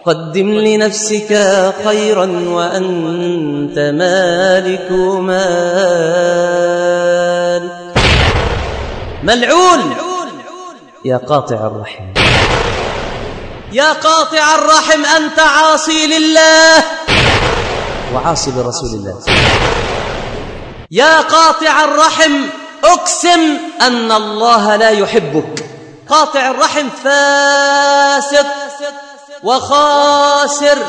قدم لنفسك خيرا وأنت مالك مال ملعون يا قاطع الرحم يا قاطع الرحم أنت عاصي لله وعاصي برسول الله يا قاطع الرحم أقسم أن الله لا يحبك قاطع الرحم فاسق وخاسر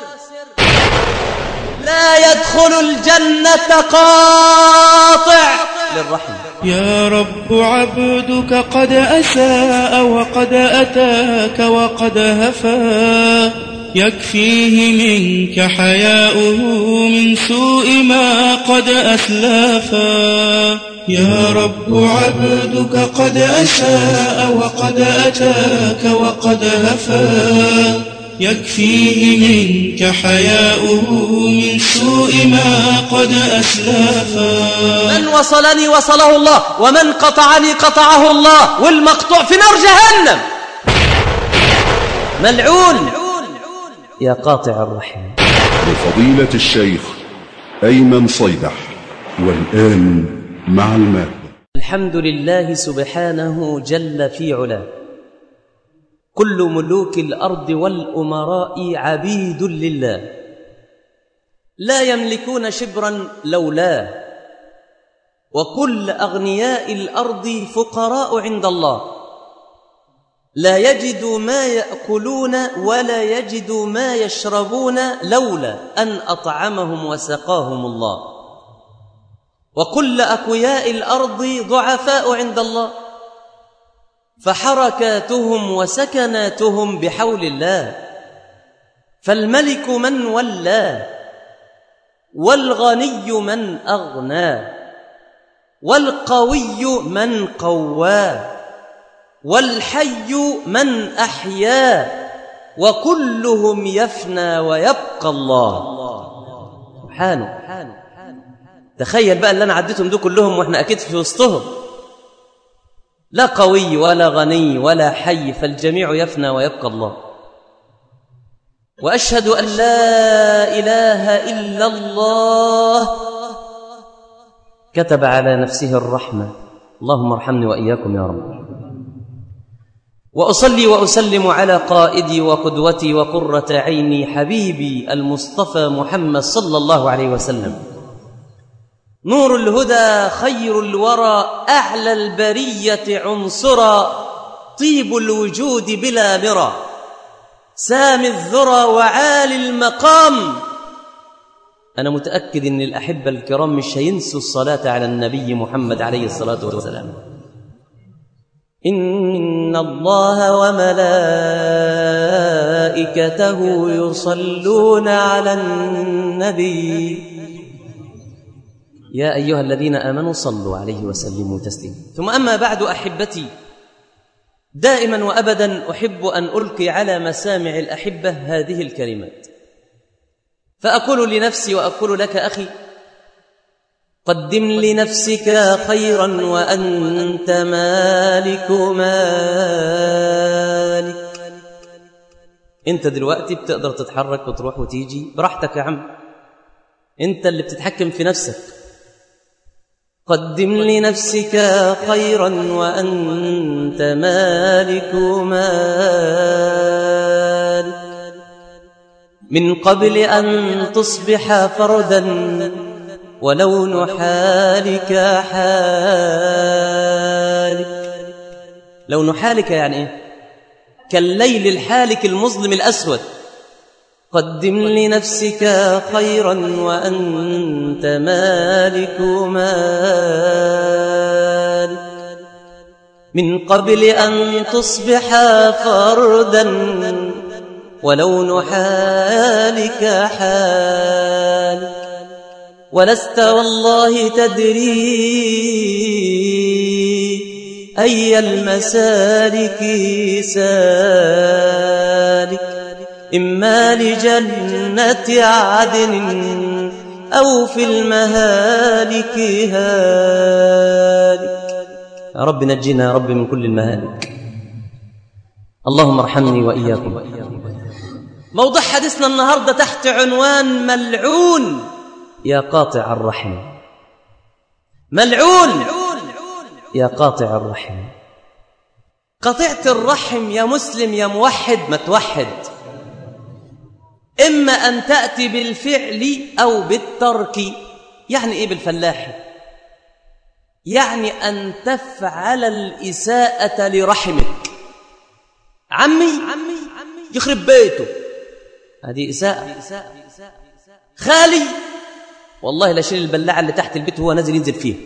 لا يدخل الجنة قاطع للرحم يا رب عبدك قد أساء وقد أتاك وقد هفا يكفيه منك حياؤه من سوء ما قد أسلافا يا رب عبدك قد أساء وقد أتاك وقد هفا يكفيه منك حياؤه من سوء ما قد أسلافا من وصلني وصله الله ومن قطعني قطعه الله والمقطوع في نار جهنم ملعون يا قاطع الرحم لفضيلة الشيخ أيمن صيدح والآن مع الماء الحمد لله سبحانه جل في علاه كل ملوك الأرض والأمراء عبيد لله لا يملكون شبرا لولاه وكل أغنياء الأرض فقراء عند الله لا يجدوا ما يأكلون ولا يجدوا ما يشربون لولا أن أطعمهم وسقاهم الله وكل أكوياء الأرض ضعفاء عند الله فحركاتهم وسكناتهم بحول الله فالملك من ولاه والغني من أغناه والقوي من قواه والحي من أحياه وكلهم يفنى ويبقى الله سبحانه تخيل بقى اللي أنا عديتهم دول كلهم وإحنا أكيد في وسطهم لا قوي ولا غني ولا حي فالجميع يفنى ويبقى الله واشهد ان لا اله الا الله كتب على نفسه الرحمه اللهم ارحمني واياكم يا رب واصلي واسلم على قائدي وقدوتي وقره عيني حبيبي المصطفى محمد صلى الله عليه وسلم نور الهدى خير الورى اعلى البريه عنصرا طيب الوجود بلا مرى سامي الذرى وعالي المقام انا متاكد ان الاحبه الكرام مش هينسوا الصلاه على النبي محمد عليه الصلاه والسلام ان الله وملائكته يصلون على النبي يا ايها الذين امنوا صلوا عليه وسلموا تسليما ثم اما بعد احبتي دائما وابدا احب ان القي على مسامع الاحبه هذه الكلمات فاقول لنفسي واقول لك اخي قدم لنفسك خيرا وانت مالك مالك انت دلوقتي بتقدر تتحرك وتروح وتيجي براحتك يا عم انت اللي بتتحكم في نفسك قدم لنفسك خيرا وأنت مالك مال من قبل أن تصبح فردا ولون حالك حالك لون حالك يعني ايه كالليل الحالك المظلم الأسود قدم لنفسك خيرا وأنت مالك مال من قبل أن تصبح فردا ولون حالك حال ولست والله تدري أي المسالك سالك إما لجنة عدن أو في المهالك هالك يا رب نجنا يا رب من كل المهالك اللهم ارحمني وإياكم موضوع حديثنا النهاردة تحت عنوان ملعون يا قاطع الرحم ملعون يا قاطع الرحم قطعت الرحم يا مسلم يا موحد ما توحد إما أن تأتي بالفعل أو بالترك يعني إيه بالفلاح يعني أن تفعل الإساءة لرحمك عمي يخرب بيته هذه إساءة خالي والله لا شيل البلاعة اللي تحت البيت وهو نازل ينزل فيها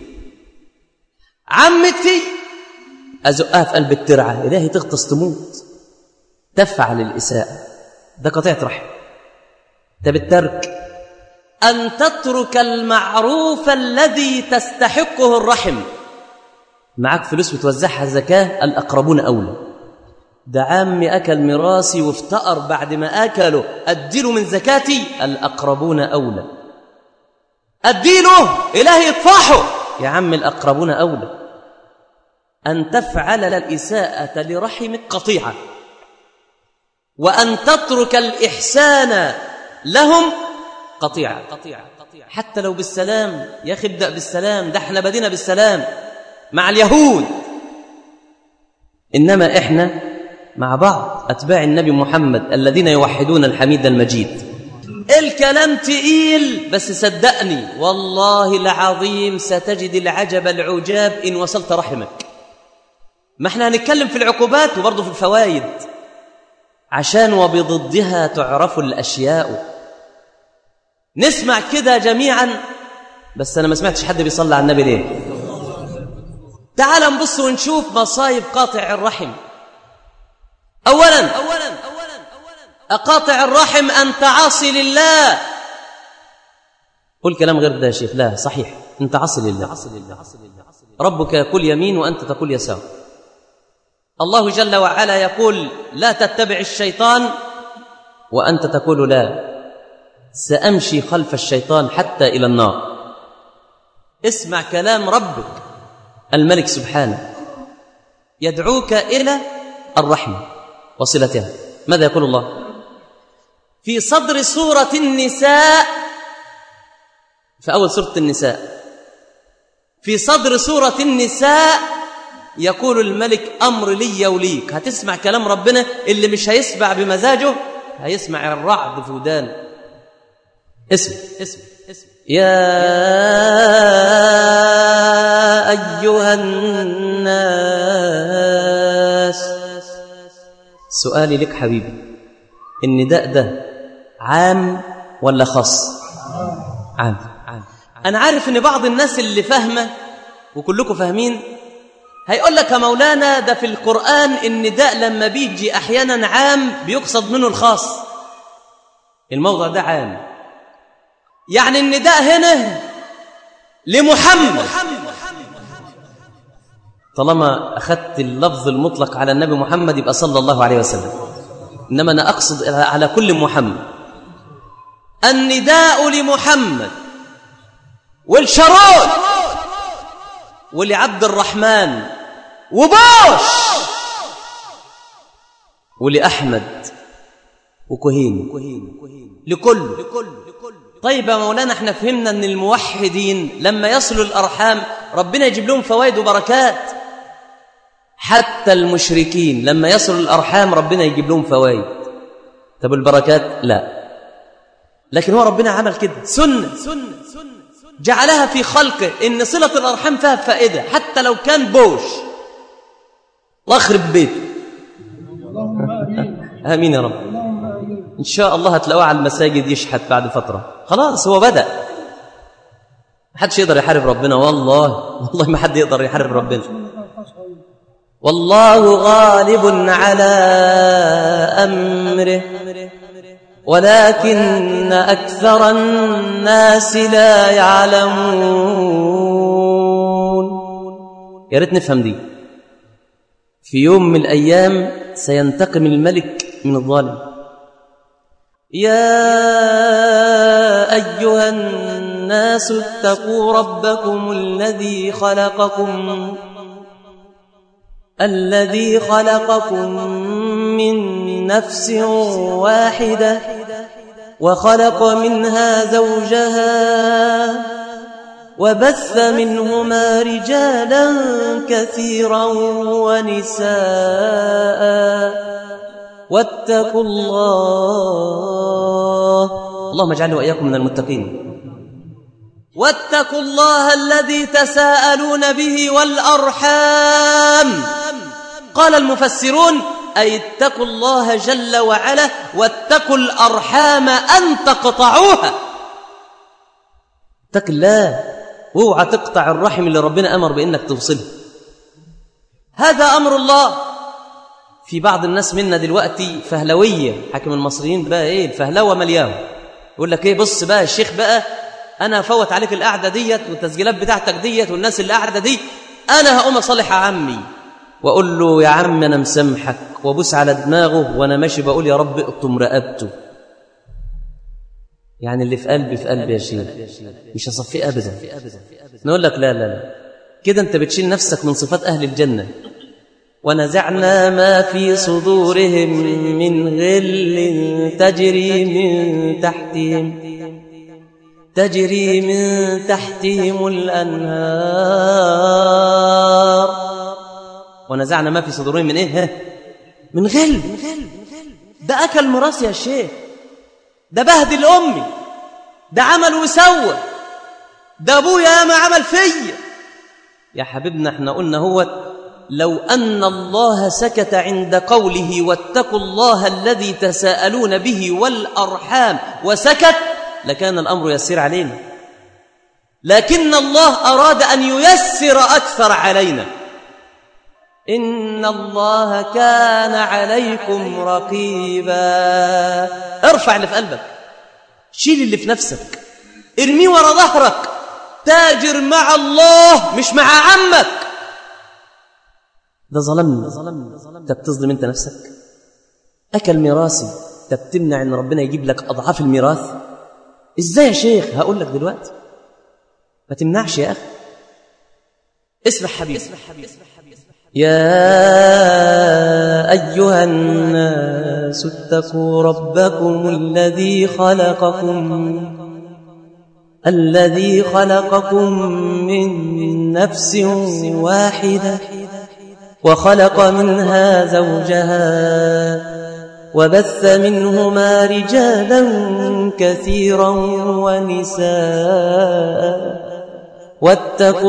عمتي أزقها في قلب الترعة إلهي تغطس تموت تفعل الإساءة ده قطيعة رحم ده بالترك أن تترك المعروف الذي تستحقه الرحم معك فلوس بتوزعها زكاة الأقربون أولى ده عمي أكل ميراثي وافتقر بعد ما أكله أديله من زكاتي الأقربون أولى أديله إلهي يطفحه يا عم الأقربون أولى أن تفعل الإساءة لرحمك قطيعة وأن تترك الإحسان لهم قطيعة حتى لو بالسلام يا أخي ابدأ بالسلام ده احنا بدينا بالسلام مع اليهود إنما إحنا مع بعض أتباع النبي محمد الذين يوحدون الحميد المجيد الكلام تقيل بس صدقني والله العظيم ستجد العجب العجاب إن وصلت رحمك ما احنا هنتكلم في العقوبات وبرضه في الفوائد عشان وبضدها تعرف الأشياء نسمع كده جميعا بس أنا ما سمعتش حد بيصلي على النبي ليه تعال نبص ونشوف مصايب قاطع الرحم أولا أولا أقاطع الرحم أنت عاصي لله قل كلام غير ده يا شيخ لا صحيح أنت عاصي لله ربك يقول يمين وأنت تقول يسار الله جل وعلا يقول لا تتبع الشيطان وأنت تقول لا سأمشي خلف الشيطان حتى إلى النار اسمع كلام ربك الملك سبحانه يدعوك إلى الرحمة وصلتها ماذا يقول الله في صدر سورة النساء في أول سورة النساء في صدر سورة النساء يقول الملك أمر لي وليك هتسمع كلام ربنا اللي مش هيسمع بمزاجه هيسمع الرعد في ودانه اسم اسم اسم يا أيها الناس سؤالي لك حبيبي النداء ده عام ولا خاص عام أنا عارف إن بعض الناس اللي فاهمة وكلكم فاهمين هيقول لك يا مولانا ده في القرآن النداء لما بيجي أحيانا عام بيقصد منه الخاص الموضع ده عام يعني النداء هنا لمحمد طالما أخذت اللفظ المطلق على النبي محمد يبقى صلى الله عليه وسلم إنما أنا أقصد على كل محمد النداء لمحمد والشرود ولعبد الرحمن وبوش ولأحمد وكهين لكل طيب يا مولانا احنا فهمنا ان الموحدين لما يصلوا الأرحام ربنا يجيب لهم فوائد وبركات حتى المشركين لما يصلوا الأرحام ربنا يجيب لهم فوائد طب البركات لا لكن هو ربنا عمل كده سنة جعلها في خلقه إن صلة الأرحام فيها فائدة حتى لو كان بوش الله يخرب بيته آمين يا رب إن شاء الله هتلاقوه على المساجد يشحت بعد فترة خلاص هو بدأ ما حدش يقدر يحارب ربنا والله والله ما حد يقدر يحارب ربنا والله غالب على أمره ولكن أكثر الناس لا يعلمون يا ريت نفهم دي في يوم من الأيام سينتقم الملك من الظالم يا أيها الناس اتقوا ربكم الذي خلقكم الذي خلقكم من نفس واحدة وخلق منها زوجها وبث منهما رجالا كثيرا ونساء واتقوا الله اللهم اجعلنا واياكم من المتقين واتقوا الله الذي تساءلون به والارحام قال المفسرون اي اتقوا الله جل وعلا واتقوا الارحام ان تقطعوها اتق الله واوعى تقطع الرحم اللي ربنا امر بانك توصله هذا امر الله في بعض الناس منا دلوقتي فهلويه حاكم المصريين بقى ايه الفهلوه مليان يقول لك ايه بص بقى الشيخ بقى انا افوت عليك القعده ديت والتسجيلات بتاعتك ديت والناس اللي قاعده دي انا هقوم اصالح عمي واقول له يا عم انا مسامحك وابوس على دماغه وانا ماشي بقول يا رب اقطم رقبته يعني اللي في قلبي في قلبي يا شيخ مش هصفيه ابدا نقول لك لا لا لا كده انت بتشيل نفسك من صفات اهل الجنه ونزعنا ما في صدورهم من غل تجري من تحتهم تجري من تحتهم الانهار ونزعنا ما في صدورهم من ايه ها؟ من غل ده اكل مراس يا شيخ ده بهدل امي ده عمل وسوى ده ابويا ما عمل فيا يا حبيبنا احنا قلنا هو لو ان الله سكت عند قوله واتقوا الله الذي تساءلون به والارحام وسكت لكان الامر يسير علينا لكن الله اراد ان ييسر اكثر علينا ان الله كان عليكم رقيبا ارفع اللي في قلبك شيل اللي في نفسك ارميه ورا ظهرك تاجر مع الله مش مع عمك ده ظلمني انت بتظلم انت نفسك اكل ميراثي انت بتمنع ان ربنا يجيب لك اضعاف الميراث ازاي يا شيخ هقول لك دلوقتي ما تمنعش يا اخي اسمع حبيبي يا ايها الناس اتقوا ربكم الذي خلقكم الذي خلقكم من نفس واحده وخلق منها زوجها وبث منهما رجالا كثيرا ونساء واتقوا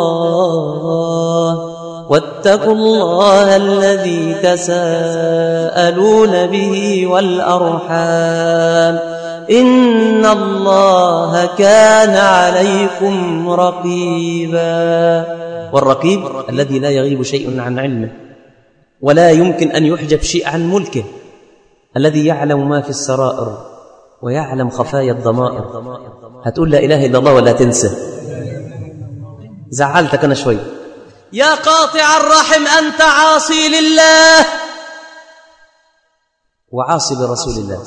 الله واتقوا الله الذي تساءلون به والارحام ان الله كان عليكم رقيبا والرقيب الذي لا يغيب شيء عن علمه ولا يمكن ان يحجب شيء عن ملكه الذي يعلم ما في السرائر ويعلم خفايا الضمائر هتقول لا اله الا الله ولا تنسى زعلتك انا شوي يا قاطع الرحم انت عاصي لله وعاصي لرسول الله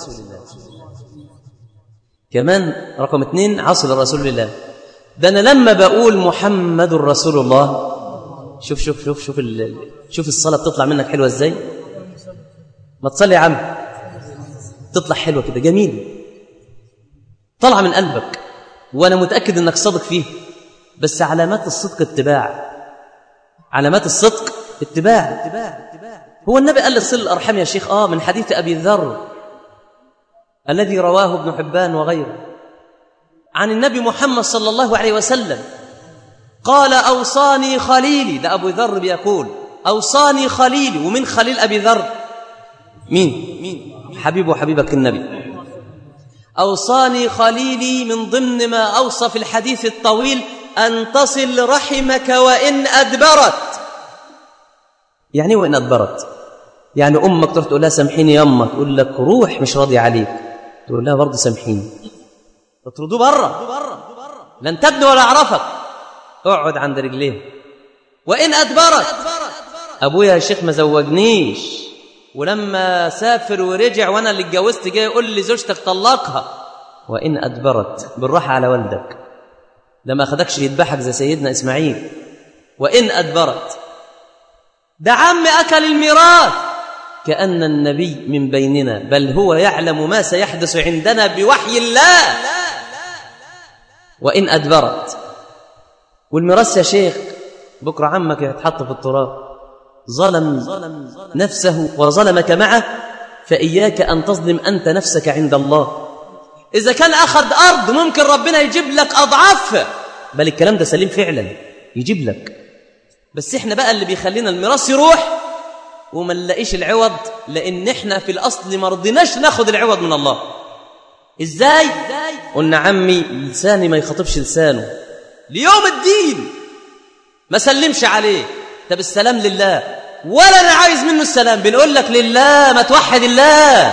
كمان رقم اثنين عاصي لرسول الله ده انا لما بقول محمد رسول الله شوف شوف شوف شوف ال... شوف الصلاه بتطلع منك حلوه ازاي ما تصلي يا عم تطلع حلوه كده جميل طلع من قلبك وانا متاكد انك صادق فيه بس علامات الصدق اتباع علامات الصدق اتباع هو النبي قال لصل الارحام يا شيخ اه من حديث ابي ذر الذي رواه ابن حبان وغيره عن النبي محمد صلى الله عليه وسلم قال اوصاني خليلي ده ابو ذر بيقول اوصاني خليلي ومن خليل ابي ذر مين مين حبيب وحبيبك النبي اوصاني خليلي من ضمن ما اوصى في الحديث الطويل ان تصل رحمك وان ادبرت يعني وان ادبرت يعني امك تروح تقول لها سامحيني يما تقول لك روح مش راضي عليك تقول لها برضه سامحيني تطردوه بره لن تبني ولا اعرفك اقعد عند رجليه وان ادبرت ابويا يا شيخ ما زوجنيش ولما سافر ورجع وانا اللي اتجوزت جاي يقول لي زوجتك طلقها وان ادبرت بالراحه على والدك ده ما اخدكش يذبحك زي سيدنا اسماعيل وان ادبرت ده عم اكل الميراث كأن النبي من بيننا بل هو يعلم ما سيحدث عندنا بوحي الله وإن أدبرت والميراث يا شيخ بكرة عمك يتحط في التراب ظلم نفسه وظلمك معه فإياك أن تظلم أنت نفسك عند الله إذا كان أخذ أرض ممكن ربنا يجيب لك أضعافها بل الكلام ده سليم فعلا يجيب لك بس إحنا بقى اللي بيخلينا الميراث يروح وما نلاقيش العوض لأن إحنا في الأصل ما رضيناش ناخد العوض من الله إزاي؟ قلنا عمي لساني ما يخاطبش لسانه ليوم الدين ما سلمش عليه طب السلام لله ولا انا عايز منه السلام بنقول لك لله ما توحد الله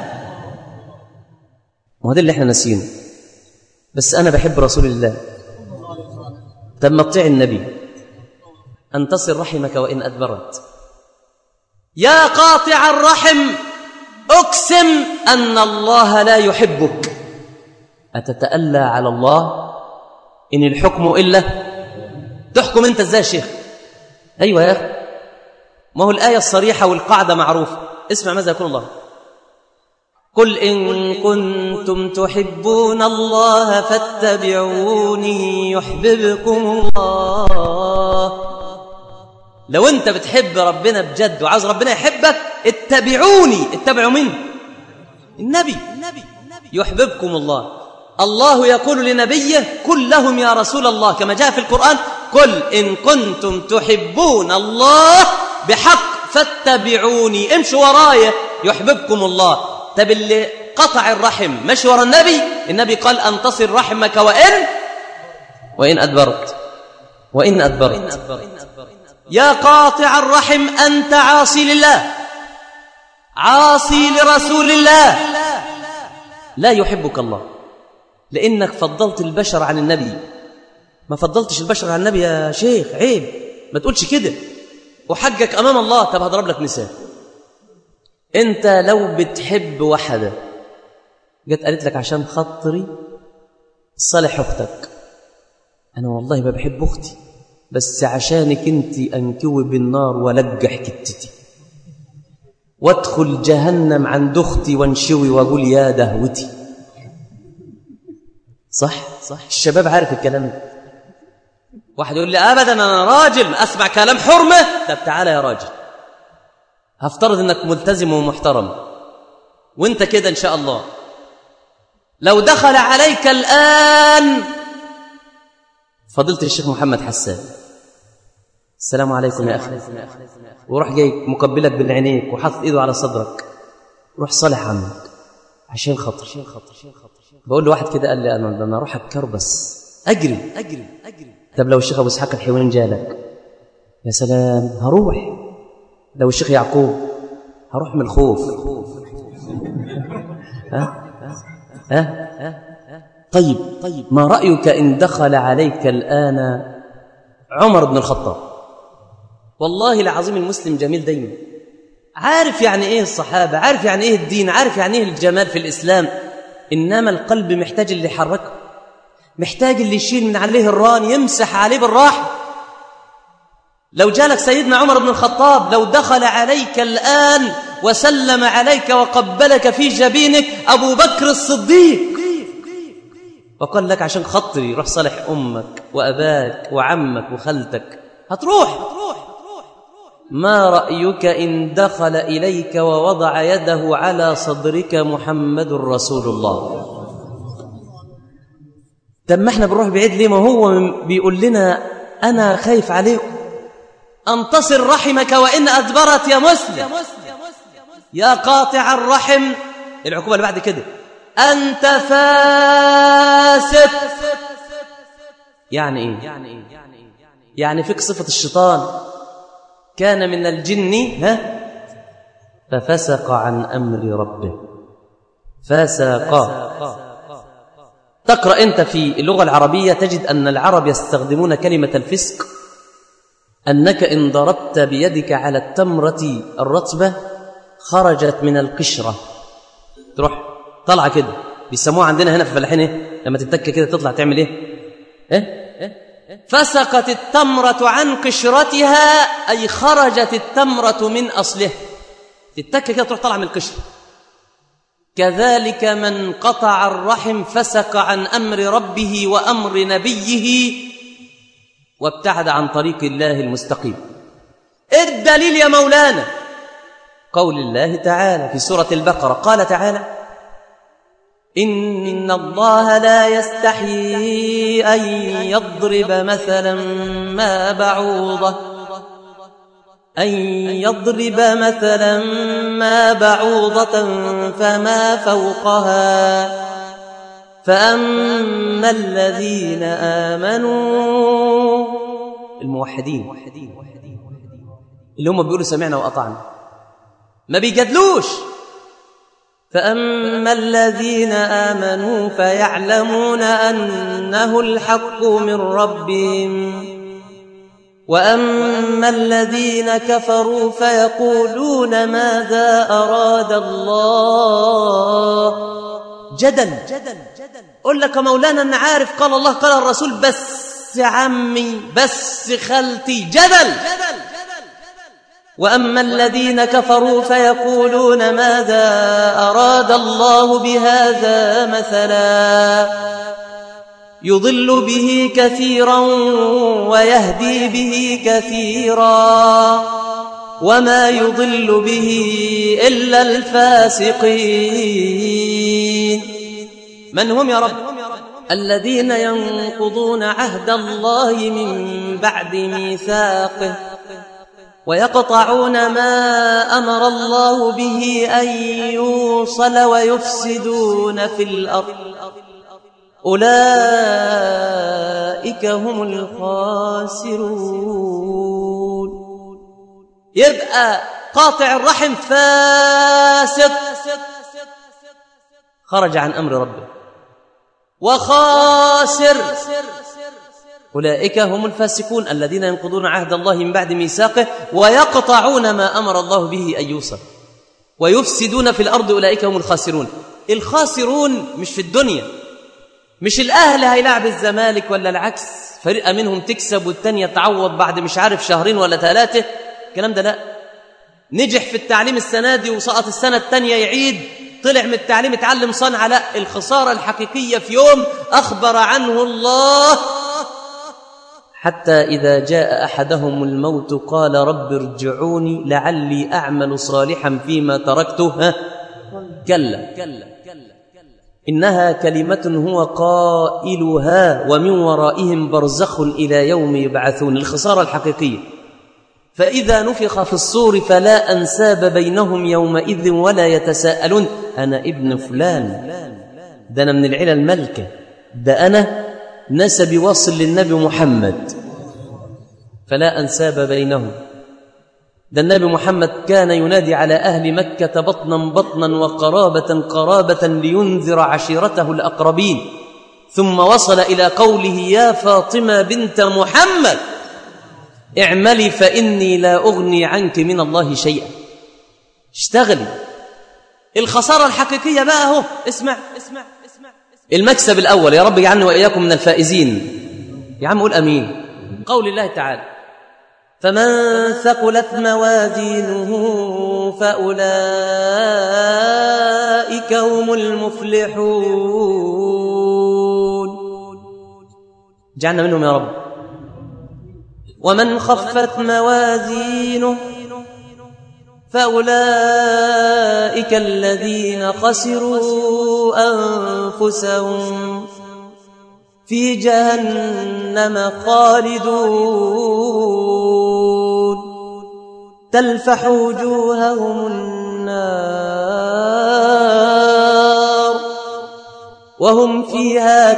ما هو ده اللي احنا ناسينه بس انا بحب رسول الله طب ما تطيع النبي ان تصل رحمك وان ادبرت يا قاطع الرحم اقسم ان الله لا يحبك اتتالى على الله ان الحكم الا تحكم انت ازاي يا شيخ ايوه يا اخي ما هو الايه الصريحه والقاعده معروفه اسمع ماذا يقول الله قل ان كنتم تحبون الله فاتبعوني يحببكم الله لو انت بتحب ربنا بجد وعاوز ربنا يحبك اتبعوني اتبعوا مين النبي يحببكم الله الله يقول لنبيه قل لهم يا رسول الله كما جاء في القرآن قل إن كنتم تحبون الله بحق فاتبعوني امشوا ورايا يحببكم الله طب اللي قطع الرحم مشي ورا النبي النبي قال أن تصل رحمك وإن وإن أدبرت وإن أدبرت يا قاطع الرحم أنت عاصي لله عاصي لرسول الله لا يحبك الله لأنك فضلت البشر عن النبي ما فضلتش البشر عن النبي يا شيخ عيب ما تقولش كده وحجك أمام الله طب هضرب لك مثال أنت لو بتحب واحدة جت قالت لك عشان خاطري صالح أختك أنا والله ما بحب أختي بس عشانك أنت أنكوي بالنار ولجح كتتي وادخل جهنم عند أختي وانشوي وأقول يا دهوتي صح صح الشباب عارف الكلام ده واحد يقول لي ابدا انا راجل اسمع كلام حرمه طب تعالى يا راجل هفترض انك ملتزم ومحترم وانت كده ان شاء الله لو دخل عليك الان فضيله الشيخ محمد حسان السلام عليكم يا اخي وراح جاي مقبلك بالعينيك وحاطط ايده على صدرك روح صالح عنك عشان خاطر بقول له واحد كده قال لي انا انا اروح اتكربس اجري اجري اجري طب لو الشيخ ابو اسحاق الحيواني جالك يا سلام هروح لو الشيخ يعقوب هروح من الخوف ها ها طيب طيب ما رايك ان دخل عليك الان عمر بن الخطاب والله العظيم المسلم جميل دايما عارف يعني ايه الصحابه عارف يعني ايه الدين عارف يعني ايه الجمال في الاسلام انما القلب محتاج اللي يحركه محتاج اللي يشيل من عليه الران يمسح عليه بالراحه لو جالك سيدنا عمر بن الخطاب لو دخل عليك الان وسلم عليك وقبلك في جبينك ابو بكر الصديق وقال لك عشان خطري روح صالح امك واباك وعمك وخالتك هتروح ما رايك ان دخل اليك ووضع يده على صدرك محمد رسول الله طب ما احنا بنروح بعيد ليه ما هو بيقول لنا انا خايف عليكم ان تصل رحمك وان ادبرت يا مسلم يا قاطع الرحم العقوبه اللي بعد كده انت فاسد يعني ايه يعني فيك صفه الشيطان كان من الجن ها ففسق عن امر ربه فسق تقرا انت في اللغه العربيه تجد ان العرب يستخدمون كلمه الفسق انك ان ضربت بيدك على التمره الرطبه خرجت من القشره تروح طالعه كده بيسموها عندنا هنا في الفلاحين ايه لما تتك كده تطلع تعمل ايه ايه فسقت التمرة عن قشرتها أي خرجت التمرة من أصلها تتك كده تروح طالع من القشر كذلك من قطع الرحم فسق عن امر ربه وامر نبيه وابتعد عن طريق الله المستقيم الدليل يا مولانا قول الله تعالى في سوره البقره قال تعالى ان الله لا يستحيي ان يضرب مثلا ما بعوضه أن يضرب مثلا ما بعوضة فما فوقها فأما الذين آمنوا الموحدين اللي هم بيقولوا سمعنا وأطعنا ما بيجادلوش فأما الذين آمنوا فيعلمون أنه الحق من ربهم واما الذين كفروا فيقولون ماذا اراد الله جدل قل لك مولانا ان عارف قال الله قال الرسول بس عمي بس خالتي جدل واما الذين كفروا فيقولون ماذا اراد الله بهذا مثلا يضل به كثيرا ويهدي به كثيرا وما يضل به الا الفاسقين من هم يا رب الذين ينقضون عهد الله من بعد ميثاقه ويقطعون ما امر الله به ان يوصل ويفسدون في الارض أولئك هم الخاسرون يبقى قاطع الرحم فاسق خرج عن أمر ربه وخاسر أولئك هم الفاسقون الذين ينقضون عهد الله من بعد ميثاقه ويقطعون ما أمر الله به أن يوصل ويفسدون في الأرض أولئك هم الخاسرون الخاسرون مش في الدنيا مش الاهل هيلاعب الزمالك ولا العكس فرقه منهم تكسب والتانيه تعوض بعد مش عارف شهرين ولا ثلاثه الكلام ده لا نجح في التعليم السنه دي وسقط السنه الثانيه يعيد طلع من التعليم اتعلم صنعه لا الخساره الحقيقيه في يوم اخبر عنه الله حتى اذا جاء احدهم الموت قال رب ارجعوني لعلي اعمل صالحا فيما تركته ها كلا كلا إنها كلمة هو قائلها ومن ورائهم برزخ إلى يوم يبعثون الخسارة الحقيقية فإذا نفخ في الصور فلا أنساب بينهم يومئذ ولا يتساءلون أنا ابن فلان ده أنا من العيلة الملكة ده أنا نسبي وصل للنبي محمد فلا أنساب بينهم ده النبي محمد كان ينادي على أهل مكة بطنا بطنا وقرابة قرابة لينذر عشيرته الأقربين ثم وصل إلى قوله يا فاطمة بنت محمد اعملي فإني لا أغني عنك من الله شيئا اشتغلي الخسارة الحقيقية بقى اهو اسمع اسمع اسمع المكسب الأول يا رب اجعلني وإياكم من الفائزين يا عم قول أمين قول الله تعالى فمن ثقلت موازينه فأولئك هم المفلحون جعلنا منهم يا رب ومن خفت موازينه فأولئك الذين خسروا أنفسهم في جهنم خالدون تلفح وجوههم النار وهم فيها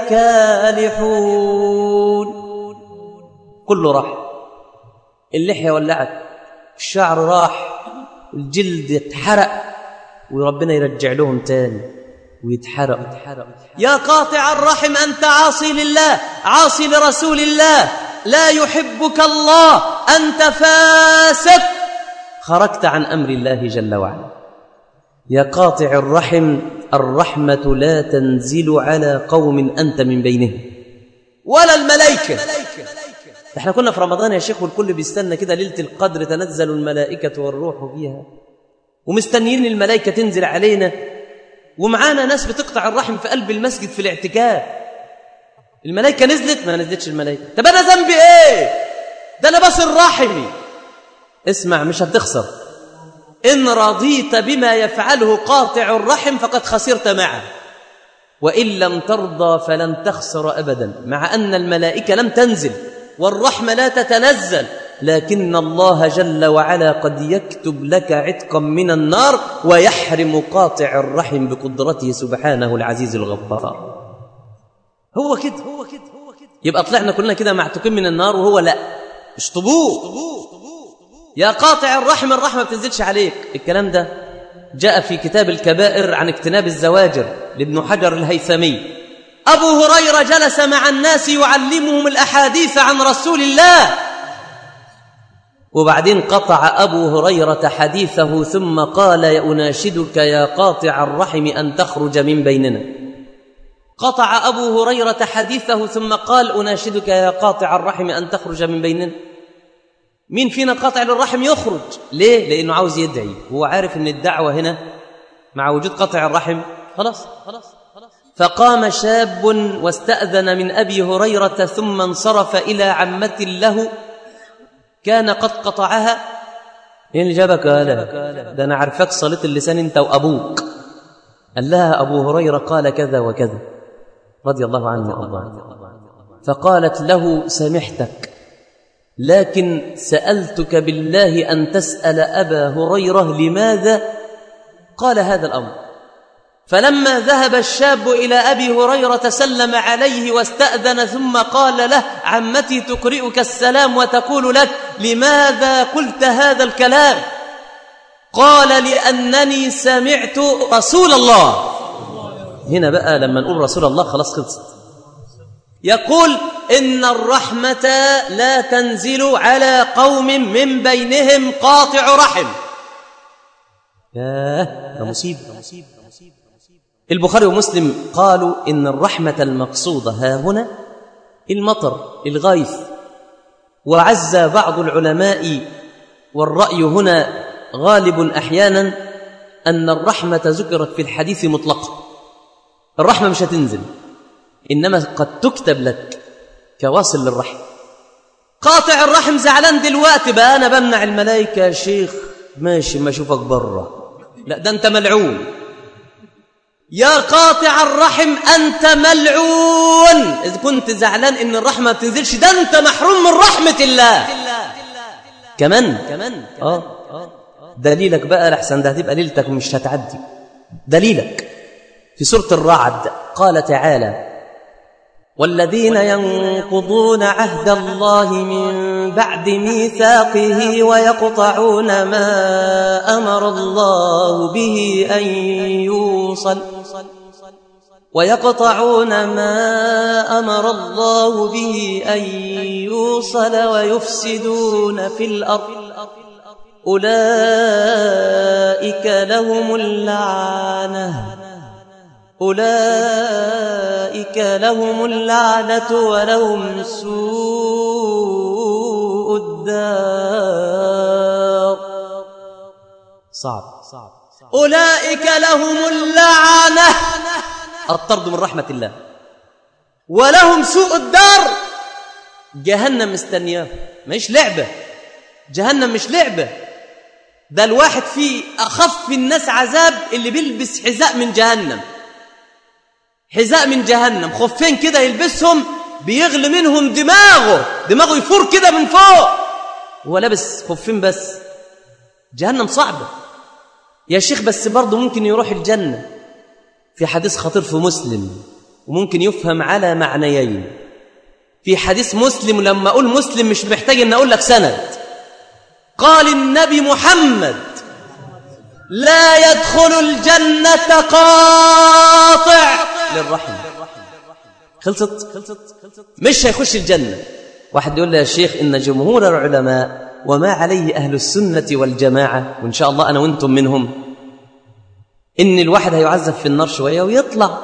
كالحون كله راح اللحية ولعت الشعر راح الجلد اتحرق وربنا يرجع لهم تاني ويتحرق يا قاطع الرحم أنت عاصي لله عاصي لرسول الله لا يحبك الله أنت فاسق خرجت عن أمر الله جل وعلا يا قاطع الرحم الرحمة لا تنزل على قوم أنت من بينهم ولا الملائكة احنا كنا في رمضان يا شيخ والكل بيستنى كده ليلة القدر تنزل الملائكة والروح فيها ومستنيين الملائكة تنزل علينا ومعانا ناس بتقطع الرحم في قلب المسجد في الاعتكاف الملائكة نزلت ما نزلتش الملائكة طب أنا ذنبي إيه ده أنا بصل رحمي اسمع مش هتخسر إن رضيت بما يفعله قاطع الرحم فقد خسرت معه وإن لم ترضى فلن تخسر أبدا مع أن الملائكة لم تنزل والرحمة لا تتنزل لكن الله جل وعلا قد يكتب لك عتقا من النار ويحرم قاطع الرحم بقدرته سبحانه العزيز الغفار هو كده هو كده هو كده يبقى طلعنا كلنا كده معتقين من النار وهو لا اشطبوه يا قاطع الرحم الرحمة ما بتنزلش عليك الكلام ده جاء في كتاب الكبائر عن اجتناب الزواجر لابن حجر الهيثمي أبو هريرة جلس مع الناس يعلمهم الأحاديث عن رسول الله وبعدين قطع أبو هريرة حديثه ثم قال أناشدك يا قاطع الرحم أن تخرج من بيننا قطع أبو هريرة حديثه ثم قال أناشدك يا قاطع الرحم أن تخرج من بيننا مين فينا قاطع للرحم يخرج ليه لانه عاوز يدعي هو عارف ان الدعوه هنا مع وجود قطع الرحم خلاص خلاص خلاص فقام شاب واستاذن من ابي هريره ثم انصرف الى عمه له كان قد قطعها ايه اللي جابك قال ده انا عارفك صليت اللسان انت وابوك قال لها ابو هريره قال كذا وكذا رضي الله عنه وارضاه فقالت له سمحتك لكن سألتك بالله أن تسأل أبا هريرة لماذا قال هذا الأمر فلما ذهب الشاب إلى أبي هريرة سلم عليه واستأذن ثم قال له عمتي تقرئك السلام وتقول لك لماذا قلت هذا الكلام قال لأنني سمعت رسول الله هنا بقى لما نقول رسول الله خلاص خلصت يقول إن الرحمة لا تنزل على قوم من بينهم قاطع رحم ياه ده مصيبة البخاري ومسلم قالوا إن الرحمة المقصودة ها هنا المطر الغيث وعز بعض العلماء والرأي هنا غالب أحيانا أن الرحمة ذكرت في الحديث مطلقا الرحمة مش هتنزل إنما قد تكتب لك كواصل للرحم قاطع الرحم زعلان دلوقتي بقى أنا بمنع الملائكة يا شيخ ماشي ما أشوفك بره لا ده أنت ملعون يا قاطع الرحم أنت ملعون إذا كنت زعلان إن الرحمة ما بتنزلش ده أنت محروم من رحمة الله كمان كمان آه دليلك بقى لحسن ده هتبقى ليلتك مش هتعدي دليلك في سورة الرعد قال تعالى والذين ينقضون عهد الله من بعد ميثاقه ويقطعون ما أمر الله به أن يوصل ويقطعون ما أمر الله به أن يوصل ويفسدون في الأرض أولئك لهم اللعنة أولئك لهم اللعنة ولهم سوء الدار صعب صعب أولئك لهم اللعنة الطرد من رحمة الله ولهم سوء الدار جهنم مستنياه مش لعبة جهنم مش لعبة ده الواحد فيه أخف الناس عذاب اللي بيلبس حذاء من جهنم حذاء من جهنم خفين كده يلبسهم بيغلي منهم دماغه دماغه يفور كده من فوق هو لابس خفين بس جهنم صعبة يا شيخ بس برضه ممكن يروح الجنة في حديث خطير في مسلم وممكن يفهم على معنيين في حديث مسلم لما أقول مسلم مش محتاج أن أقول لك سند قال النبي محمد لا يدخل الجنة قاطع للرحم خلصت خلصت مش هيخش الجنة واحد يقول لي يا شيخ إن جمهور العلماء وما عليه أهل السنة والجماعة وإن شاء الله أنا وإنتم منهم إن الواحد هيعذب في النار شوية ويطلع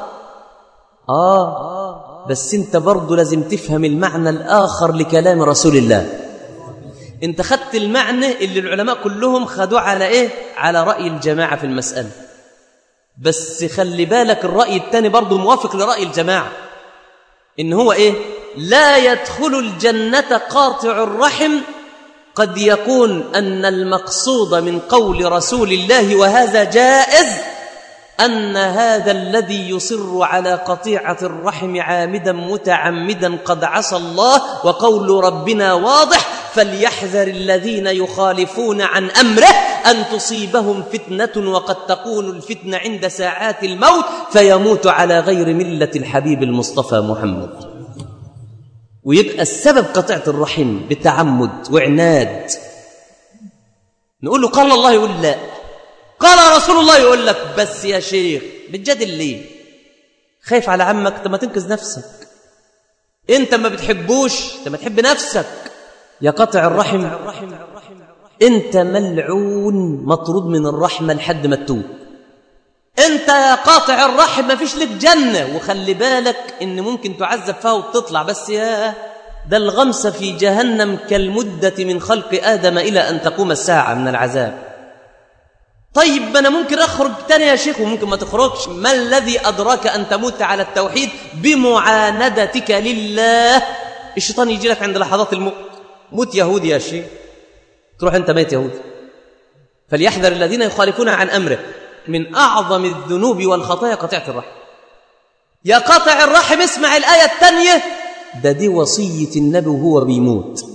آه بس أنت برضه لازم تفهم المعنى الآخر لكلام رسول الله انت خدت المعنى اللي العلماء كلهم خدوه على ايه على رأي الجماعة في المسألة بس خلي بالك الرأي الثاني برضه موافق لرأي الجماعة إن هو إيه لا يدخل الجنة قاطع الرحم قد يكون أن المقصود من قول رسول الله وهذا جائز أن هذا الذي يصر على قطيعة الرحم عامدا متعمدا قد عصى الله وقول ربنا واضح فليحذر الذين يخالفون عن أمره أن تصيبهم فتنة وقد تكون الفتنة عند ساعات الموت فيموت على غير ملة الحبيب المصطفى محمد ويبقى السبب قطيعة الرحم بتعمد وعناد نقول له قال الله يقول لا قال رسول الله يقول لك بس يا شيخ بتجادل ليه خايف على عمك طب ما تنقذ نفسك انت ما بتحبوش طب ما تحب نفسك يا قطع الرحم انت ملعون مطرود من الرحمه لحد ما تتوب انت يا قاطع الرحم ما فيش لك جنه وخلي بالك ان ممكن تعذب فيها وتطلع بس يا ده الغمس في جهنم كالمده من خلق ادم الى ان تقوم الساعه من العذاب طيب ما انا ممكن اخرج تاني يا شيخ وممكن ما تخرجش ما الذي ادراك ان تموت على التوحيد بمعاندتك لله الشيطان يجي لك عند لحظات الموت موت يهودي يا شيخ تروح انت ميت يهودي فليحذر الذين يخالفون عن امره من اعظم الذنوب والخطايا قطيعه الرحم يا قاطع الرحم اسمع الايه الثانيه ده دي وصيه النبي وهو بيموت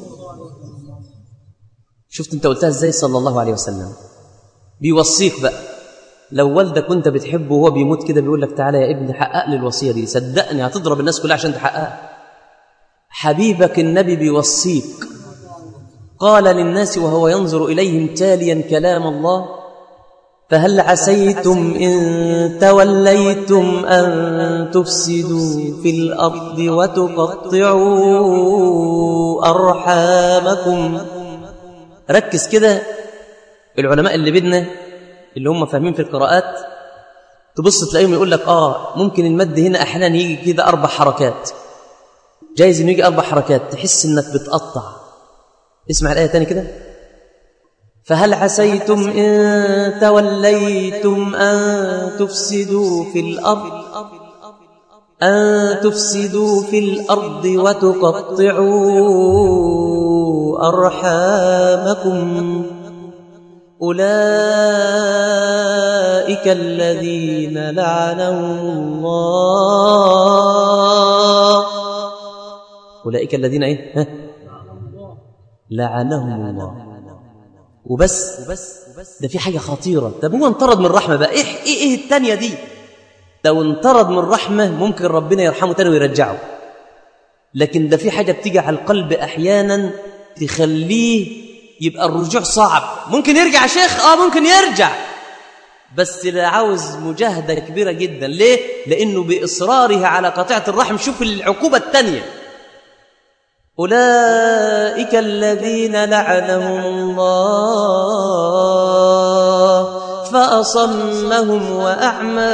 شفت انت قلتها ازاي صلى الله عليه وسلم بيوصيك بقى لو والدك وانت بتحبه وهو بيموت كده بيقول لك تعالى يا ابني حقق لي الوصيه دي صدقني هتضرب الناس كلها عشان تحققها حبيبك النبي بيوصيك قال للناس وهو ينظر اليهم تاليا كلام الله فهل عسيتم ان توليتم ان تفسدوا في الارض وتقطعوا ارحامكم ركز كده العلماء اللي بدنا اللي هم فاهمين في القراءات تبص تلاقيهم يقول لك اه ممكن المد هنا احيانا يجي كده اربع حركات جايز انه يجي اربع حركات تحس انك بتقطع اسمع الايه تاني كده فهل عسيتم ان توليتم ان تفسدوا في الارض ان تفسدوا في الارض وتقطعوا ارحامكم أولئك الذين لعنهم الله أولئك الذين إيه؟ ها؟ لعنهم الله وبس ده في حاجة خطيرة طب هو انطرد من الرحمة بقى إيه إيه, إيه التانية دي لو انطرد من الرحمة ممكن ربنا يرحمه تاني ويرجعه لكن ده في حاجة بتيجي على القلب أحيانا تخليه يبقى الرجوع صعب ممكن يرجع شيخ اه ممكن يرجع بس لا عاوز مجاهدة كبيرة جدا ليه؟ لأنه بإصراره على قطيعة الرحم شوف العقوبة الثانية أولئك الذين لعنهم الله فأصمهم وأعمى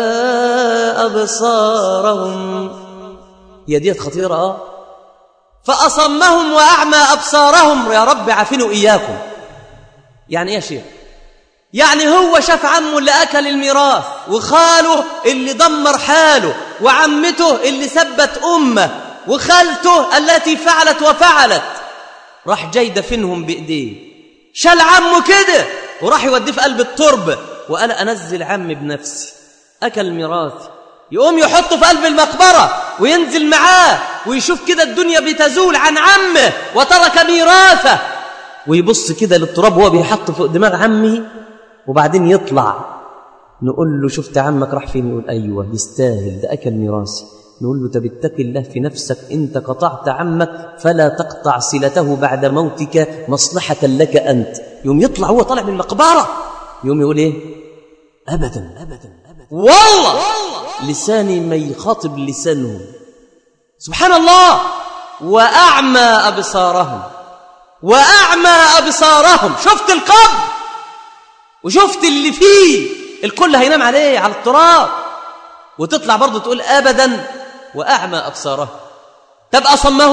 أبصارهم يا ديت خطيرة آه فأصمهم وأعمى أبصارهم يا رب عافنوا إياكم يعني إيه يا شيخ يعني هو شاف عمه اللي أكل الميراث وخاله اللي دمر حاله وعمته اللي سبت أمه وخالته التي فعلت وفعلت راح جاي دفنهم بإيديه شال عمه كده وراح يوديه في قلب التربة وقال أنزل عمي بنفسي أكل ميراثي يقوم يحطه في قلب المقبرة وينزل معاه ويشوف كده الدنيا بتزول عن عمه وترك ميراثه ويبص كده للتراب وهو بيحط فوق دماغ عمه وبعدين يطلع نقول له شفت عمك راح فين يقول ايوه يستاهل ده اكل ميراثي نقول له طب اتق الله في نفسك انت قطعت عمك فلا تقطع صلته بعد موتك مصلحه لك انت يوم يطلع هو طالع من المقبره يوم يقول ايه ابدا ابدا ابدا والله لساني ما يخاطب لسانهم سبحان الله واعمى ابصارهم واعمى ابصارهم شفت القبر وشفت اللي فيه الكل هينام عليه على التراب وتطلع برضه تقول ابدا واعمى ابصارهم طب اصمهم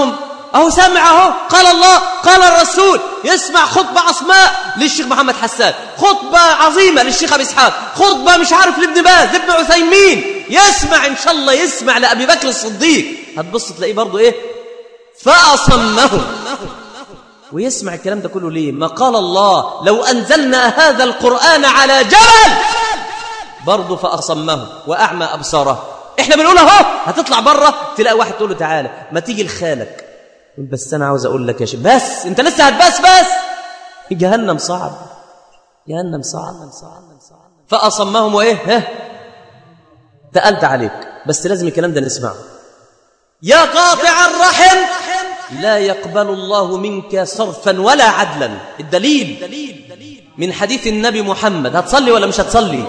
اهو سمع اهو قال الله قال الرسول يسمع خطبة عصماء للشيخ محمد حسان خطبة عظيمة للشيخ أبي إسحاق خطبة مش عارف لابن باز لابن عثيمين يسمع إن شاء الله يسمع لأبي بكر الصديق هتبص تلاقيه برضه إيه فأصمه ويسمع الكلام ده كله ليه ما قال الله لو أنزلنا هذا القرآن على جبل برضه فأصمه وأعمى أبصاره احنا بنقول اهو هتطلع بره تلاقي واحد تقول له تعالى ما تيجي لخالك يقول بس انا عاوز اقول لك يا شيخ بس انت لسه هتبس بس جهنم صعب جهنم صعب فاصمهم وايه ها تقلت عليك بس لازم الكلام ده نسمعه يا قاطع الرحم لا يقبل الله منك صرفا ولا عدلا الدليل من حديث النبي محمد هتصلي ولا مش هتصلي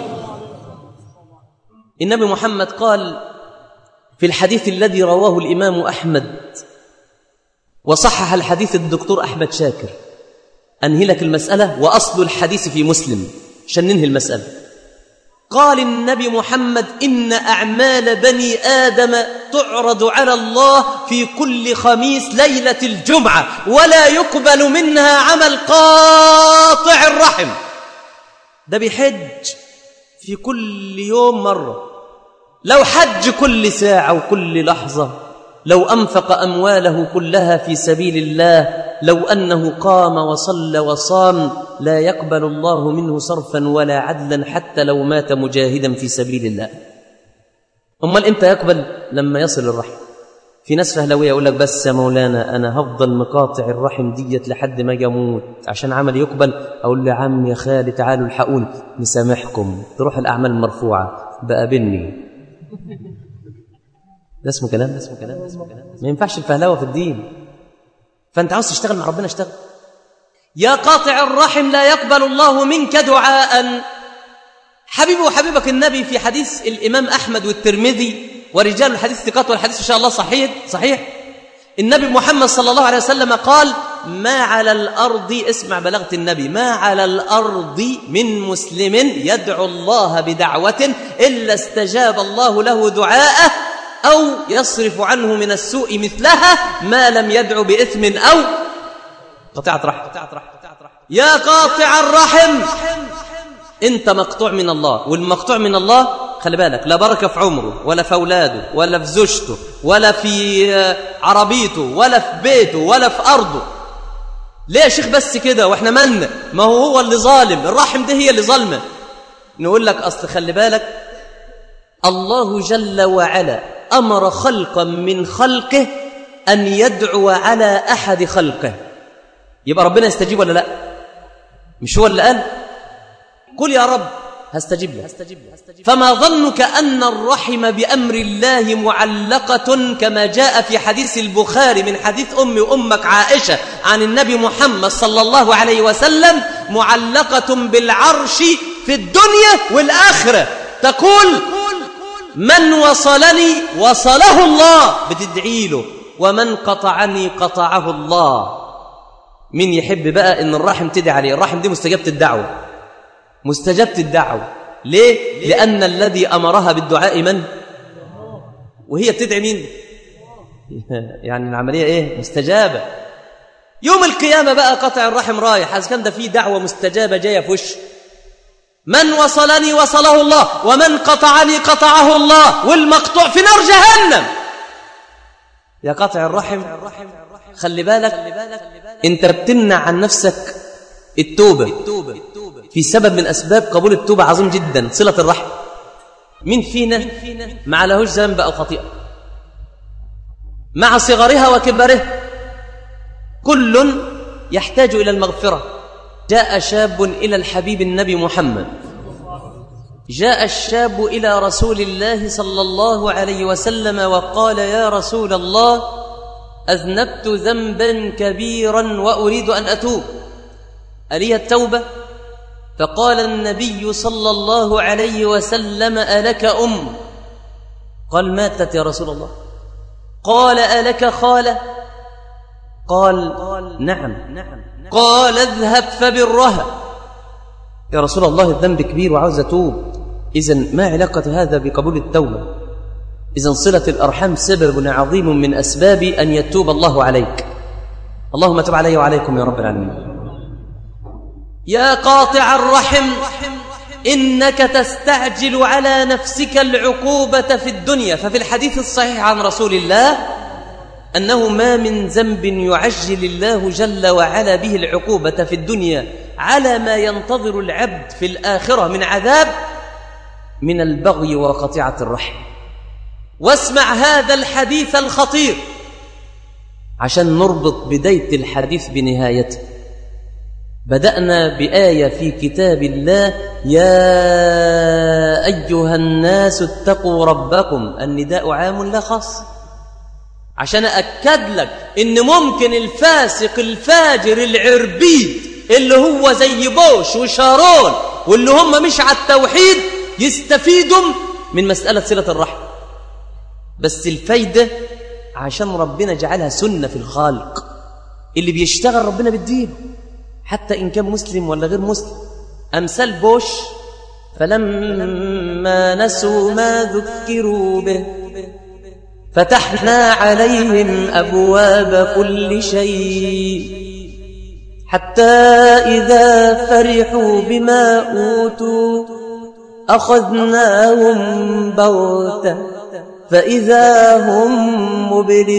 النبي محمد قال في الحديث الذي رواه الإمام أحمد وصحح الحديث الدكتور أحمد شاكر أنهي لك المسألة وأصل الحديث في مسلم عشان ننهي المسألة قال النبي محمد إن أعمال بني آدم تعرض على الله في كل خميس ليلة الجمعة ولا يقبل منها عمل قاطع الرحم ده بيحج في كل يوم مرة لو حج كل ساعة وكل لحظة لو أنفق أمواله كلها في سبيل الله لو أنه قام وصلى وصام لا يقبل الله منه صرفا ولا عدلا حتى لو مات مجاهدا في سبيل الله أمال إمتى يقبل لما يصل الرحم في ناس فهلوية يقول لك بس يا مولانا أنا هفضل مقاطع الرحم ديت لحد ما أجي أموت عشان عمل يقبل أقول له يا عم يا خالي تعالوا الحقوني نسامحكم تروح الأعمال المرفوعة بقابلني ده اسمه كلام ده اسمه كلام ده اسمه كلام ما ينفعش الفهلوه في الدين فانت عاوز تشتغل مع ربنا اشتغل يا قاطع الرحم لا يقبل الله منك دعاء حبيبي وحبيبك النبي في حديث الامام احمد والترمذي ورجال الحديث ثقات والحديث ان شاء الله صحيح صحيح النبي محمد صلى الله عليه وسلم قال ما على الارض اسمع بلاغه النبي ما على الارض من مسلم يدعو الله بدعوه الا استجاب الله له دعاءه أو يصرف عنه من السوء مثلها ما لم يدعو بإثم أو قطعت رحم يا قاطع الرحم أنت مقطوع من الله والمقطوع من الله خلي بالك لا بركة في عمره ولا في أولاده ولا في زوجته ولا في عربيته ولا في بيته ولا في أرضه ليه يا شيخ بس كده واحنا من ما هو هو اللي ظالم الرحم ده هي اللي ظالمه نقول لك أصل خلي بالك الله جل وعلا امر خلقا من خلقه ان يدعو على احد خلقه يبقى ربنا يستجيب ولا لا مش هو اللي قال قل يا رب هستجيب له فما ظنك ان الرحم بامر الله معلقه كما جاء في حديث البخاري من حديث امي وامك عائشه عن النبي محمد صلى الله عليه وسلم معلقه بالعرش في الدنيا والاخره تقول من وصلني وصله الله بتدعي له ومن قطعني قطعه الله مين يحب بقى ان الرحم تدعي عليه الرحم دي مستجابة الدعوة مستجابة الدعوة ليه؟ لأن الذي أمرها بالدعاء من؟ وهي بتدعي مين؟ يعني العملية إيه؟ مستجابة يوم القيامة بقى قطع الرحم رايح إذا كان ده فيه دعوة مستجابة جاية في وشه من وصلني وصله الله ومن قطعني قطعه الله والمقطوع في نار جهنم يا قاطع الرحم خلي بالك انت بتمنع عن نفسك التوبة في سبب من أسباب قبول التوبة عظيم جدا صلة الرحم مين فينا ما لهوش ذنب أو خطيئة مع صغرها وكبرها كل يحتاج إلى المغفرة جاء شاب إلى الحبيب النبي محمد جاء الشاب إلى رسول الله صلى الله عليه وسلم وقال يا رسول الله أذنبت ذنبا كبيرا وأريد أن أتوب ألي التوبة فقال النبي صلى الله عليه وسلم ألك أم قال ماتت يا رسول الله قال ألك خالة قال نعم قال اذهب فبرها يا رسول الله الذنب كبير وعاوز أتوب إذا ما علاقة هذا بقبول التوبة إذا صلة الأرحام سبب عظيم من أسباب أن يتوب الله عليك اللهم تب علي وعليكم يا رب العالمين يا قاطع الرحم إنك تستعجل على نفسك العقوبة في الدنيا ففي الحديث الصحيح عن رسول الله أنه ما من ذنب يعجل الله جل وعلا به العقوبة في الدنيا على ما ينتظر العبد في الآخرة من عذاب من البغي وقطيعة الرحم واسمع هذا الحديث الخطير عشان نربط بداية الحديث بنهايته بدأنا بآية في كتاب الله يا أيها الناس اتقوا ربكم النداء عام لا خاص عشان أكد لك إن ممكن الفاسق الفاجر العربيد اللي هو زي بوش وشارون واللي هم مش على التوحيد يستفيدوا من مسألة صلة الرحم بس الفايدة عشان ربنا جعلها سنة في الخالق اللي بيشتغل ربنا بالدين حتى إن كان مسلم ولا غير مسلم أمثال بوش فلما نسوا ما ذكروا به فتحنا عليهم أبواب كل شيء حتى إذا فرحوا بما أوتوا أخذناهم بغتة فإذا هم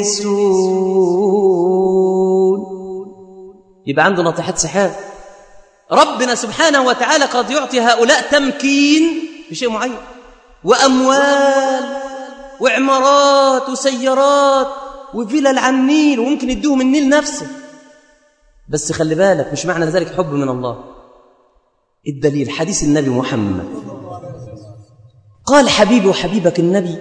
مبلسون يبقى عنده ناطحات سحاب ربنا سبحانه وتعالى قد يعطي هؤلاء تمكين في شيء معين وأموال وعمارات وسيارات وفلل على النيل وممكن يدوهم النيل نفسه بس خلي بالك مش معنى ذلك حب من الله الدليل حديث النبي محمد قال حبيبي وحبيبك النبي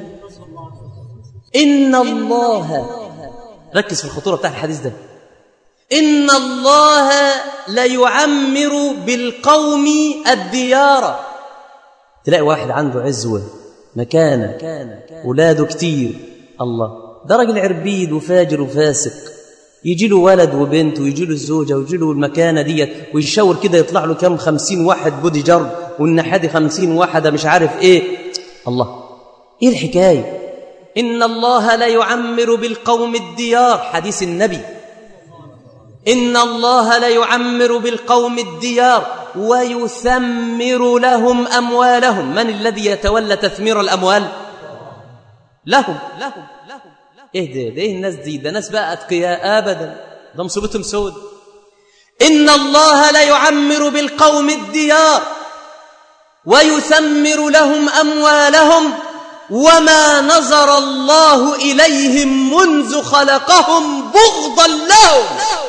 إن الله ركز في الخطورة بتاع الحديث ده إن الله ليعمر بالقوم الديار تلاقي واحد عنده عزوة مكانة ولاده كتير الله ده راجل عربيد وفاجر وفاسق يجي له ولد وبنت ويجي له الزوجة ويجي له المكانة ديت ويشاور كده يطلع له كام خمسين واحد بودي جارد والنحادي خمسين واحدة مش عارف ايه الله ايه الحكاية إن الله لا يعمر بالقوم الديار حديث النبي إن الله لا يعمر بالقوم الديار ويثمر لهم أموالهم من الذي يتولى تثمير الأموال لهم لهم لهم ايه ده ده ايه الناس دي ده ناس بقى اتقياء ابدا ده مصيبتهم سود ان الله لا يعمر بالقوم الديار ويثمر لهم اموالهم وما نظر الله اليهم منذ خلقهم بغضا لهم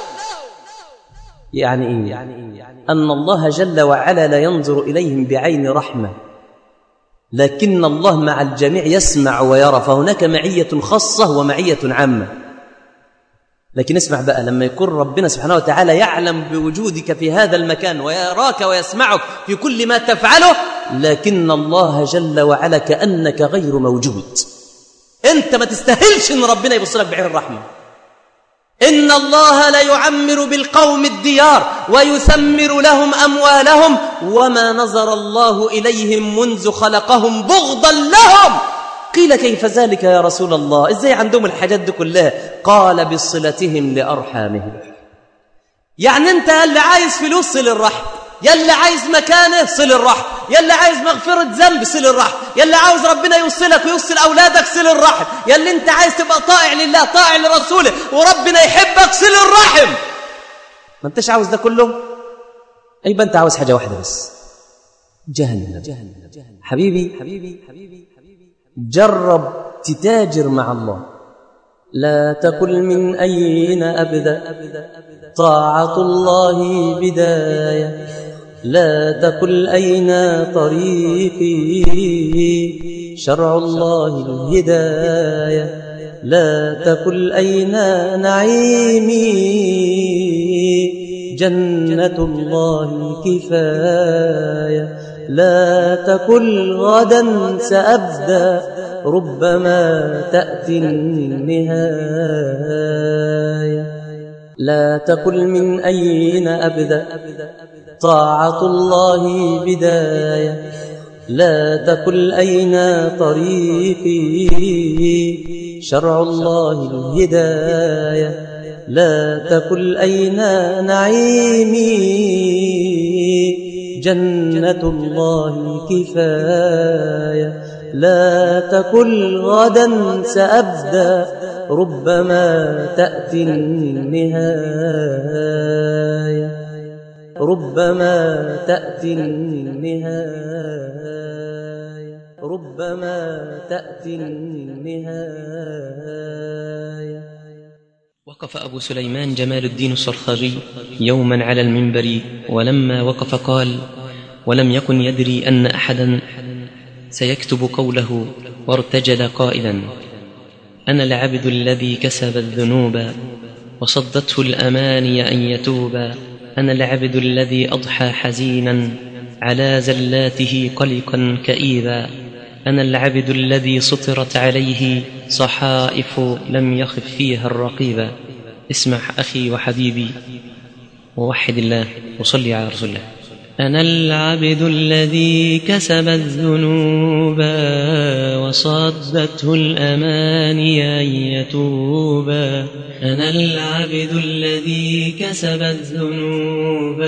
يعني ايه يعني ان الله جل وعلا لا ينظر اليهم بعين رحمه لكن الله مع الجميع يسمع ويرى فهناك معية خاصة ومعية عامة لكن اسمع بقى لما يكون ربنا سبحانه وتعالى يعلم بوجودك في هذا المكان ويراك ويسمعك في كل ما تفعله لكن الله جل وعلا كأنك غير موجود انت ما تستاهلش ان ربنا يبص لك بعين الرحمه إن الله لا يعمر بالقوم الديار ويثمر لهم أموالهم وما نظر الله إليهم منذ خلقهم بغضا لهم قيل كيف ذلك يا رسول الله إزاي عندهم الحاجات دي كلها قال بصلتهم لأرحامهم يعني أنت اللي عايز فلوس صل الرحم يلي عايز مكانه صل الرحم يلي عايز مغفرة ذنب صل الرحم يلي عاوز ربنا يوصلك ويوصل أولادك صل الرحم يلي أنت عايز تبقى طائع لله طائع لرسوله وربنا يحبك صل الرحم ما أنتش عاوز ده كله يبقى أنت عاوز حاجة واحدة بس جهنم حبيبي حبيبي حبيبي جرب تتاجر مع الله لا تقل من أين أبدأ طاعة الله بداية لا تقل أين طريقي شرع الله الهداية لا تقل أين نعيمي جنة الله الكفاية لا تقل غدا سأبدأ ربما تأتي النهاية لا تقل من أين أبدأ طاعة الله بداية لا تقل أين طريقي شرع الله الهداية لا تقل أين نعيمي جنة الله كفاية لا تقل غدا سأبدأ ربما تأتي النهاية ربما تأتي النهاية ربما تأتي النهاية وقف أبو سليمان جمال الدين الصرخاجي يوما على المنبر ولما وقف قال ولم يكن يدري أن أحدا سيكتب قوله وارتجل قائلا أنا العبد الذي كسب الذنوب وصدته الأماني أن يتوب أنا العبد الذي أضحى حزينا على زلاته قلقا كئيبا أنا العبد الذي سطرت عليه صحائف لم يخف فيها الرقيب اسمع أخي وحبيبي ووحد الله وصلي على رسول الله أنا العبد الذي كسب الذنوب وصدته الأماني أن يتوب أنا العبد الذي كسب الذنوب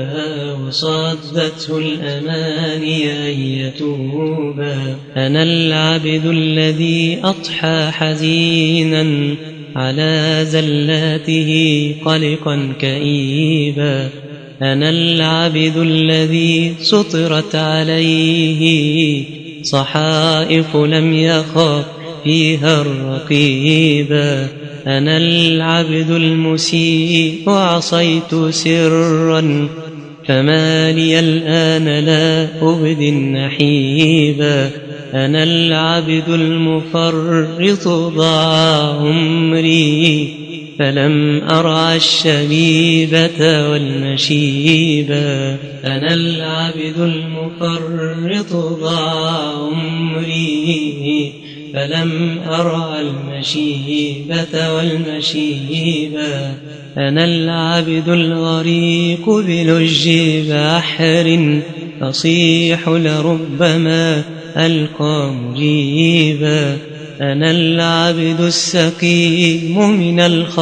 وصدته الأماني أن يتوب أنا العبد الذي أضحى حزينا على زلاته قلقا كئيبا أنا العبد الذي سطرت عليه صحائف لم يخف فيها الرقيبا أنا العبد المسيء وعصيت سرا فما لي الآن لا أبدي النحيبا أنا العبد المفرط ضاع عمري فلم أرعى الشبيبة والمشيبة أنا العبد المفرط ضاع عمري فلم أرعى المشيبة والمشيبة أنا العبد الغريق بلج بحر أصيح لربما ألقى مجيبا أنا العبد السقيم من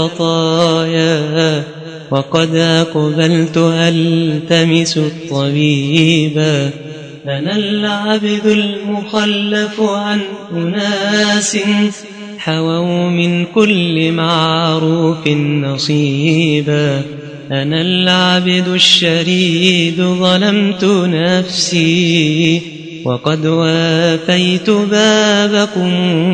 الخطايا وقد أقبلت ألتمس الطبيبا أنا العبد المخلف عن أناس حووا من كل معروف نصيبا أنا العبد الشريد ظلمت نفسي وقد وافيت بابكم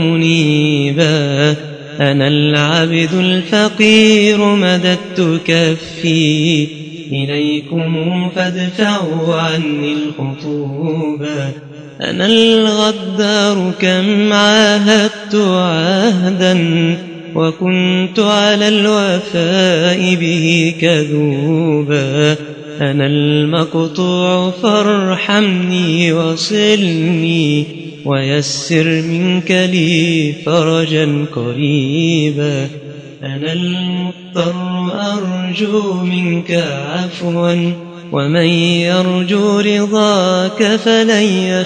منيبا أنا العبد الفقير مددت كفي إليكم فادفعوا عني الخطوبا أنا الغدار كم عاهدت عهدا وكنت على الوفاء به كذوبا أنا المقطوع فارحمني وصلني ويسر منك لي فرجا قريبا أنا المضطر أرجو منك عفوا ومن يرجو رضاك فلن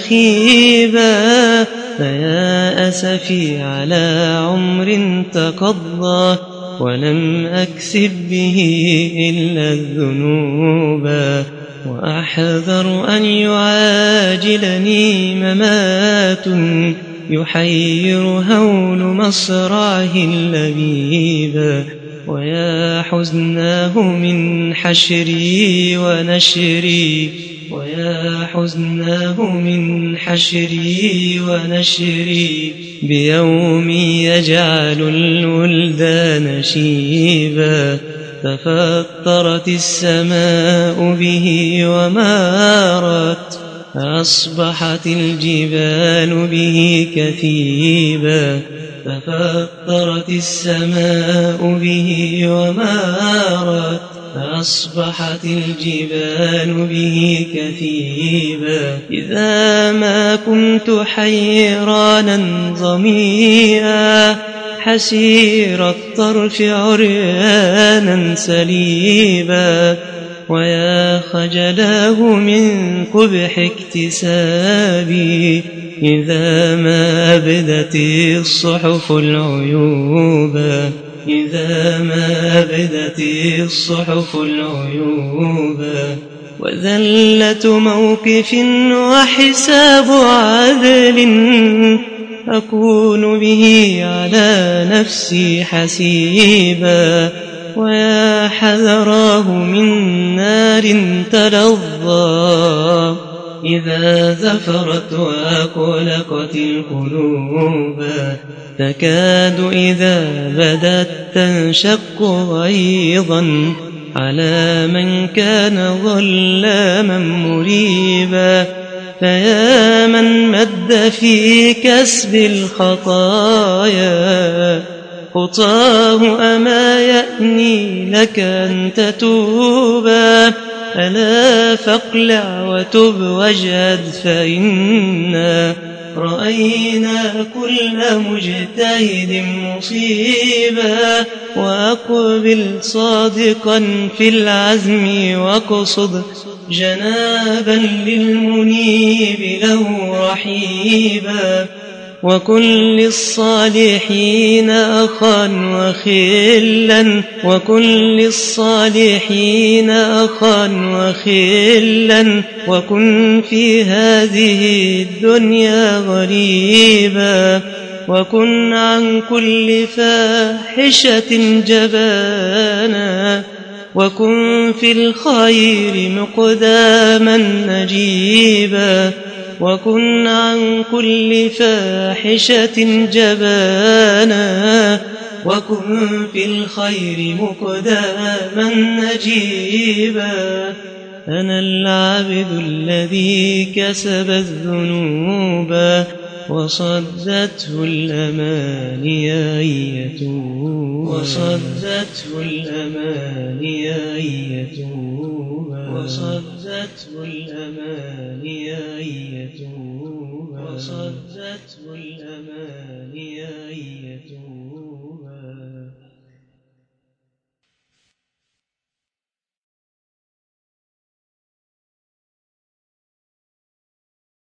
يخيبا فيا أسفي على عمر تقضى ولم أكسب به إلا الذنوب وأحذر أن يعاجلني ممات يحير هول مصرعه اللبيب ويا حزناه من حشري ونشري ويا حزناه من حشري ونشري بيوم يجعل الولدان شيبا تفطرت السماء به ومارت أصبحت الجبال به كثيبا تفطرت السماء به ومارت فأصبحت الجبال به كثيبا إذا ما كنت حيرانا ظميئا حسير الطرف عريانا سليبا ويا خجلاه من قبح اكتسابي إذا ما أبدت الصحف العيوبا إذا ما أبدت الصحف العيوبا وذلة موقف وحساب عدل أكون به على نفسي حسيبا ويا حذراه من نار تلظى إذا زفرت وأقلقت القلوب تكاد إذا بدت تنشق غيظا على من كان ظلاما مريبا فيا من مد في كسب الخطايا خطاه أما يأني لك أن تتوبا ألا فاقلع وتب واجهد فإنا رأينا كل مجتهد مصيبا وأقبل صادقا في العزم واقصد جنابا للمنيب له رحيبا وكن للصالحين أخا وخلا وكن للصالحين أخا وخلا وكن في هذه الدنيا غريبا وكن عن كل فاحشة جبانا وكن في الخير مقداما نجيبا وكن عن كل فاحشة جبانا وكن في الخير مقداما نجيبا أنا العبد الذي كسب الذنوب وصدته الأماني أن يتوب وصدته الأماني أن يتوب وصدته الأماني أن يتوب وصدته